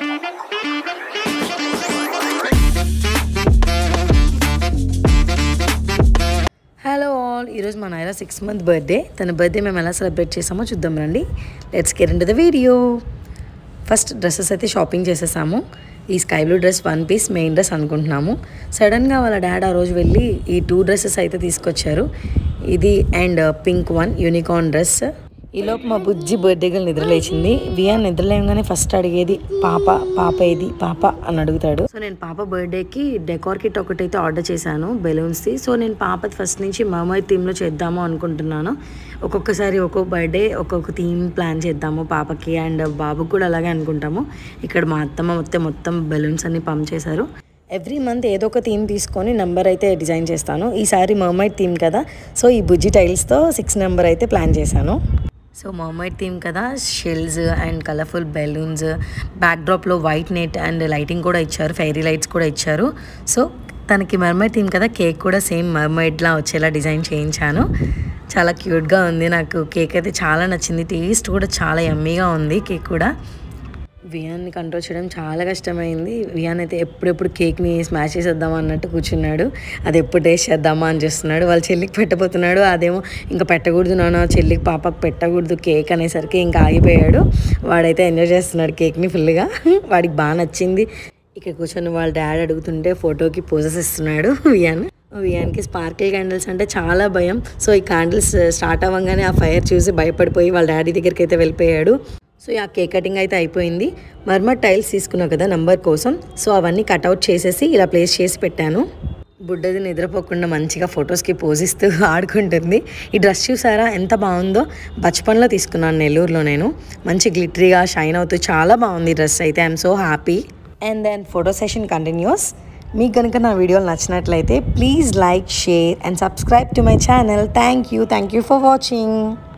hello all ఈరోజు మా నాయన సిక్స్ మంత్ బర్త్డే తన బర్త్డే మేము ఎలా సెలబ్రేట్ చేసామో చూద్దాం రండి let's get in the video first dresses అయితే షాపింగ్ చేసేసాము ఈ sky blue dress one piece main dress అనుకుంటున్నాము సడన్గా వాళ్ళ డాడ్ ఆ రోజు వెళ్ళి ఈ టూ డ్రెస్సెస్ అయితే తీసుకొచ్చారు ఇది and pink one unicorn dress ఈలోపు మా బుజ్జి బర్త్డే గల్ నిద్రలేచింది వియా నిద్రలేయగానే ఫస్ట్ అడిగేది పాప పాప ఏది పాప అని అడుగుతాడు సో నేను పాప బర్త్డేకి డెకార్ కిట్ ఒకటైతే ఆర్డర్ చేశాను బెలూన్స్ది సో నేను పాప ఫస్ట్ నుంచి మమై థీమ్లో చేద్దాము అనుకుంటున్నాను ఒక్కొక్కసారి ఒక్కొక్క బర్త్డే ఒక్కొక్క థీమ్ ప్లాన్ చేద్దాము పాపకి అండ్ బాబుకి కూడా అలాగే అనుకుంటాము ఇక్కడ మా అత్తమ్మ మొత్తం మొత్తం బెలూన్స్ అన్ని పంప్ చేశారు ఎవ్రీ మంత్ ఏదో ఒక థీమ్ తీసుకొని నెంబర్ అయితే డిజైన్ చేస్తాను ఈసారి మర్మైడ్ థీమ్ కదా సో ఈ బుజ్జి టైల్స్తో సిక్స్ నెంబర్ అయితే ప్లాన్ చేశాను సో మర్మైడ్ థీమ్ కదా షెల్స్ అండ్ కలర్ఫుల్ బెలూన్స్ బ్యాక్డ్రాప్లో వైట్ నెట్ అండ్ లైటింగ్ కూడా ఇచ్చారు ఫైరీ లైట్స్ కూడా ఇచ్చారు సో తనకి మర్మైడ్ థీమ్ కదా కేక్ కూడా సేమ్ మర్మైడ్లా వచ్చేలా డిజైన్ చేయించాను చాలా క్యూట్గా ఉంది నాకు కేక్ అయితే చాలా నచ్చింది టేస్ట్ కూడా చాలా యమ్మీగా ఉంది కేక్ కూడా వియాన్ని కంట్రోల్ చేయడం చాలా కష్టమైంది వియాన్ అయితే ఎప్పుడెప్పుడు కేక్ని స్మాష్ చేసేద్దామా అన్నట్టు కూర్చున్నాడు అది ఎప్పుడు టేస్ట్ చేద్దామా అని చేస్తున్నాడు వాళ్ళ చెల్లికి పెట్టబోతున్నాడు అదేమో ఇంకా పెట్టకూడదు నాన్న చెల్లికి పాపకు పెట్టకూడదు కేక్ అనేసరికి ఇంకా ఆగిపోయాడు వాడైతే ఎంజాయ్ చేస్తున్నాడు కేక్ని ఫుల్గా వాడికి బాగా నచ్చింది ఇక్కడ కూర్చొని వాళ్ళ డాడీ అడుగుతుంటే ఫోటోకి పోజెస్ ఇస్తున్నాడు వియాన్ వియాన్కి స్పార్కిల్ క్యాండిల్స్ అంటే చాలా భయం సో ఈ క్యాండిల్స్ స్టార్ట్ అవ్వగానే ఆ ఫైర్ చూసి భయపడిపోయి వాళ్ళ డాడీ దగ్గరికి అయితే వెళ్ళిపోయాడు సో ఆ కేక్ కటింగ్ అయితే అయిపోయింది మర్మర్ టైల్స్ తీసుకున్నావు కదా నంబర్ కోసం సో అవన్నీ కట్అవుట్ చేసేసి ఇలా ప్లేస్ చేసి పెట్టాను బుడ్డది నిద్రపోకుండా మంచిగా ఫొటోస్కి పోజిస్తూ ఆడుకుంటుంది ఈ డ్రెస్ చూసారా ఎంత బాగుందో బచ్పన్లో తీసుకున్నాను నెల్లూరులో నేను మంచి గ్లిటరీగా షైన్ అవుతూ చాలా బాగుంది ఈ డ్రెస్ అయితే I'm so happy and then photo session continues మీకు కనుక నా వీడియోలు నచ్చినట్లయితే please like share and subscribe to my channel thank you thank you for watching